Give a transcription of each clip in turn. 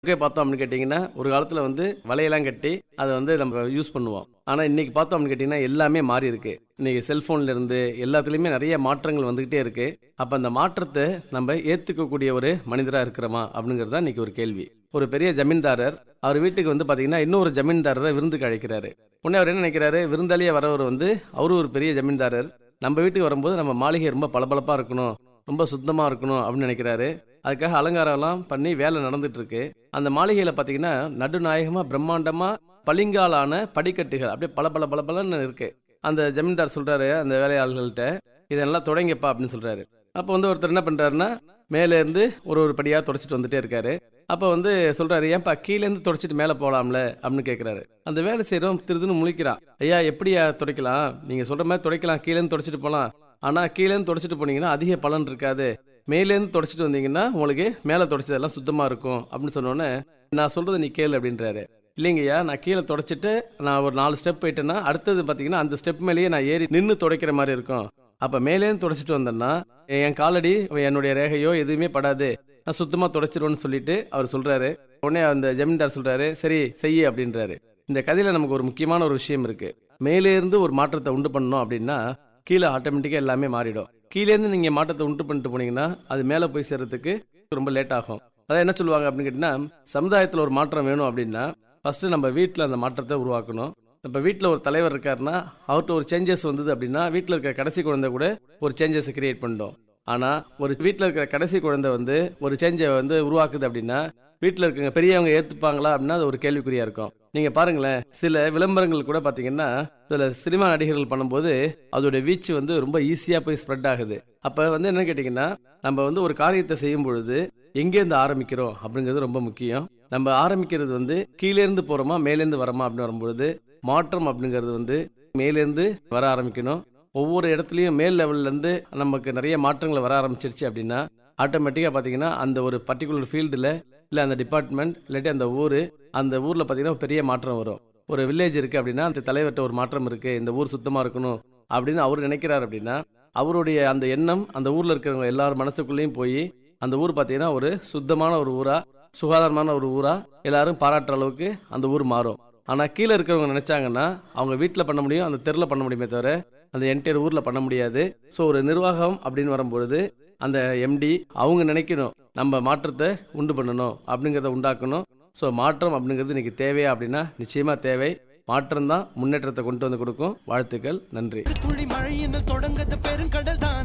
okay பார்த்தோம் அப்படின்னு கேட்டிங்கன்னா ஒரு காலத்தில் வந்து வலையெல்லாம் கட்டி அதை வந்து நம்ம யூஸ் பண்ணுவோம் ஆனால் இன்னைக்கு பார்த்தோம் அப்படின்னு கேட்டிங்கன்னா எல்லாமே மாறி இருக்கு இன்னைக்கு செல்ஃபோன்ல இருந்து எல்லாத்துலேயுமே நிறைய மாற்றங்கள் வந்துகிட்டே இருக்கு அப்போ அந்த மாற்றத்தை நம்ம ஏற்றுக்கக்கூடிய ஒரு மனிதராக இருக்கிறோமா அப்படிங்கிறது தான் இன்னைக்கு ஒரு கேள்வி ஒரு பெரிய ஜமீன்தாரர் அவர் வீட்டுக்கு வந்து பார்த்தீங்கன்னா இன்னொரு ஜமீன்தாரரை விருந்துக்கு அழைக்கிறாரு உடனே அவர் என்ன நினைக்கிறாரு விருந்தாளியே வரவர் வந்து அவரு ஒரு பெரிய ஜமீன்தாரர் நம்ம வீட்டுக்கு வரும்போது நம்ம மாளிகை ரொம்ப பளபளப்பா இருக்கணும் ரொம்ப சுத்தமா இருக்கணும் அப்படின்னு நினைக்கிறாரு அதுக்காக அலங்காரம்லாம் பண்ணி வேலை நடந்துட்டு இருக்கு அந்த மாளிகையில பாத்தீங்கன்னா நடுநாயகமா பிரம்மாண்டமா பளிங்காலான படிக்கட்டுகள் அப்படியே பல பல பல பலன்னு இருக்கு அந்த ஜமீன்தார் சொல்றாரு அந்த வேலையாளர்கள்ட்ட இதெல்லாம் தொடங்கப்பா அப்படின்னு சொல்றாரு அப்போ வந்து ஒருத்தர் என்ன பண்றாருன்னா மேலே இருந்து ஒரு ஒரு படியா தொடச்சிட்டு வந்துட்டே இருக்காரு அப்போ வந்து சொல்றாரு ஏன்பா கீழே இருந்து தொடச்சிட்டு மேலே போகலாம்ல அப்படின்னு கேட்குறாரு அந்த வேலை செய்கிறோம் திருதுன்னு முழிக்கிறான் ஐயா எப்படியா துடைக்கலாம் நீங்க சொல்ற மாதிரி துடைக்கலாம் கீழே இருந்து தொடச்சிட்டு போகலாம் ஆனா கீழே இருந்து தொடச்சிட்டு போனீங்கன்னா அதிக பலன் இருக்காது மேலேருந்து தொடச்சிட்டு வந்தீங்கன்னா உங்களுக்கு மேலே தொடச்சதெல்லாம் சுத்தமா இருக்கும் அப்படின்னு சொன்னோன்னே நான் சொல்றதை நீ கேளு அப்படின்றாரு இல்லைங்கய்யா நான் கீழே தொடச்சிட்டு நான் ஒரு நாலு ஸ்டெப் போயிட்டேன்னா அடுத்தது பார்த்தீங்கன்னா அந்த ஸ்டெப் மேலேயே நான் ஏறி நின்று துடைக்கிற மாதிரி இருக்கும் அப்ப மேலேருந்து தொடச்சிட்டு வந்தேன்னா என் காலடி என்னுடைய ரேகையோ எதுவுமே படாது நான் சுத்தமா தொடச்சிருவேன்னு சொல்லிட்டு அவர் சொல்றாரு உடனே அந்த ஜமீன்தார் சொல்றாரு சரி செய்ய அப்படின்றாரு இந்த கதையில நமக்கு ஒரு முக்கியமான ஒரு விஷயம் இருக்கு மேலே இருந்து ஒரு மாற்றத்தை உண்டு பண்ணணும் அப்படின்னா கீழே ஆட்டோமேட்டிக்கா எல்லாமே மாறிடும் கீழே இருந்து நீங்க மாற்றத்தை உண்டு பண்ணிட்டு போனீங்கன்னா அது மேல போய் சேர்றதுக்கு ரொம்ப லேட் ஆகும் அதான் என்ன சொல்லுவாங்க அப்படின்னு கேட்டீங்கன்னா சமுதாயத்துல ஒரு மாற்றம் வேணும் அப்படின்னா ஃபர்ஸ்ட் நம்ம வீட்டில் அந்த மாற்றத்தை உருவாக்கணும் இப்போ வீட்டில் ஒரு தலைவர் இருக்காருன்னா அவர்கிட்ட ஒரு சேஞ்சஸ் வந்தது அப்படின்னா வீட்டில் இருக்கிற கடைசி குழந்தை கூட ஒரு சேஞ்சஸ் கிரியேட் பண்ணிட்டோம் ஆனால் ஒரு வீட்டில் இருக்கிற கடைசி குழந்தை வந்து ஒரு சேஞ்சை வந்து உருவாக்குது அப்படின்னா வீட்டில் இருக்கவங்க பெரியவங்க ஏற்றுப்பாங்களா அப்படின்னா அது ஒரு கேள்விக்குறியா இருக்கும் நீங்கள் பாருங்களேன் சில விளம்பரங்கள் கூட பார்த்தீங்கன்னா சில சினிமா நடிகர்கள் பண்ணும்போது அதோட வீச்சு வந்து ரொம்ப ஈஸியாக போய் ஸ்ப்ரெட் ஆகுது அப்போ வந்து என்ன கேட்டிங்கன்னா நம்ம வந்து ஒரு காரியத்தை செய்யும் பொழுது எங்கேருந்து ஆரம்பிக்கிறோம் அப்படிங்கிறது ரொம்ப முக்கியம் நம்ம ஆரம்பிக்கிறது வந்து கீழேருந்து போகிறோமா மேலேருந்து வரமா அப்படின்னு வரும்பொழுது மாற்றம் அப்படிங்கிறது வந்து மேலேருந்து வர ஆரம்பிக்கணும் ஒவ்வொரு இடத்துலையும் மேல் லெவல்ல இருந்து நமக்கு நிறைய மாற்றங்கள் வர ஆரம்பிச்சிருச்சு அப்படின்னா ஆட்டோமேட்டிக்காக பார்த்தீங்கன்னா அந்த ஒரு பர்டிகுலர் ஃபீல்டில் இல்லை அந்த டிபார்ட்மெண்ட் இல்லாட்டி அந்த ஊர் அந்த ஊரில் பார்த்தீங்கன்னா ஒரு பெரிய மாற்றம் வரும் ஒரு வில்லேஜ் இருக்குது அப்படின்னா அந்த தலைவர்கிட்ட ஒரு மாற்றம் இருக்குது இந்த ஊர் சுத்தமாக இருக்கணும் அப்படின்னு அவர் நினைக்கிறார் அப்படின்னா அவருடைய அந்த எண்ணம் அந்த ஊரில் இருக்கிறவங்க எல்லார் மனசுக்குள்ளேயும் போய் அந்த ஊர் பார்த்தீங்கன்னா ஒரு சுத்தமான ஒரு ஊரா சுகாதாரமான ஒரு ஊரா எல்லாரும் பாராட்டுற அளவுக்கு அந்த ஊர் மாறும் ஆனா கீழே இருக்கிறவங்க நினைச்சாங்கன்னா அவங்க வீட்டில் பண்ண முடியும் அந்த தெருல பண்ண முடியுமே தவிர அந்த என்டையர் ஊர்ல பண்ண முடியாது ஸோ ஒரு நிர்வாகம் அப்படின்னு வரும்பொழுது அந்த எம்டி அவங்க நினைக்கணும் நம்ம மாற்றத்தை உண்டு பண்ணணும் அப்படிங்கிறத உண்டாக்கணும் ஸோ மாற்றம் அப்படிங்கிறது இன்னைக்கு தேவையா அப்படின்னா நிச்சயமா தேவை மாற்றம் தான் முன்னேற்றத்தை கொண்டு வந்து கொடுக்கும் வாழ்த்துக்கள் நன்றி துளி மழையினில் தொடங்கது பெருங்கடல் தான்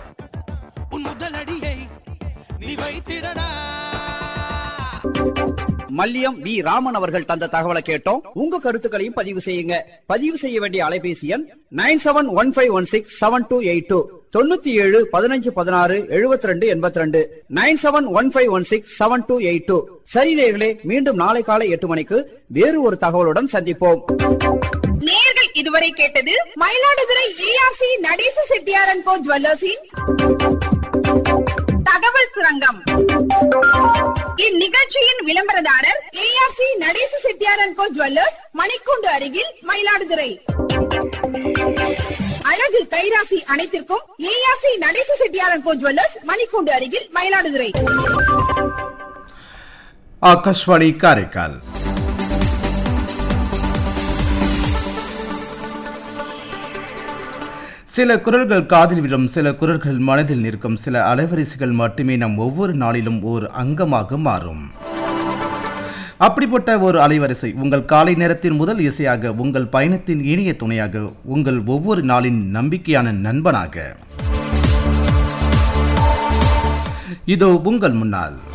உன் முதல் அடியை நீ வைத்திடடா மல்லியம் வி ராமன் அவர்கள் தந்த தகவலை கேட்டோம் உங்க கருத்துக்களையும் பதிவு செய்யுங்க பதிவு செய்ய வேண்டிய அலைபேசி எண் nine seven one five one six seven two eight two தொண்ணூத்தி ஏழு பதினஞ்சு பதினாறு எழுபத்தி ரெண்டு எண்பத்தி ரெண்டு nine seven one five one six seven two eight two சரி நேயர்களே மீண்டும் நாளை காலை எட்டு மணிக்கு வேறு ஒரு தகவலுடன் சந்திப்போம் நேர்கள் இதுவரை கேட்டது மயிலாடுதுறை ஏஆர்சி நடேச செட்டியாரன் கோ ஜுவல்லர்ஸின் தகவல் சுரங்கம் இந்நிகழ்ச்சியின் விளம்பரதாரர் ஏஆர்சி நடேச செட்டியாரன் கோ ஜுவல்லர்ஸ் மணிக்கூண்டு அருகில் மயிலாடுதுறை அழகு கைராசி அனைத்திற்கும் ஏஆர்சி நடேச செட்டியாரன் கோ ஜுவல்லர்ஸ் மணிக்கூண்டு அருகில் மயிலாடுதுறை ஆகாஷ்வாணி காரைக்கால் சில குரல்கள் காதில் விழும் சில குரல்கள் மனதில் நிற்கும் சில அலைவரிசைகள் மட்டுமே நம் ஒவ்வொரு நாளிலும் ஓர் அங்கமாக மாறும் அப்படிப்பட்ட ஒரு அலைவரிசை உங்கள் காலை நேரத்தின் முதல் இசையாக உங்கள் பயணத்தின் இனிய துணையாக உங்கள் ஒவ்வொரு நாளின் நம்பிக்கையான நண்பனாக இதோ உங்கள் முன்னால்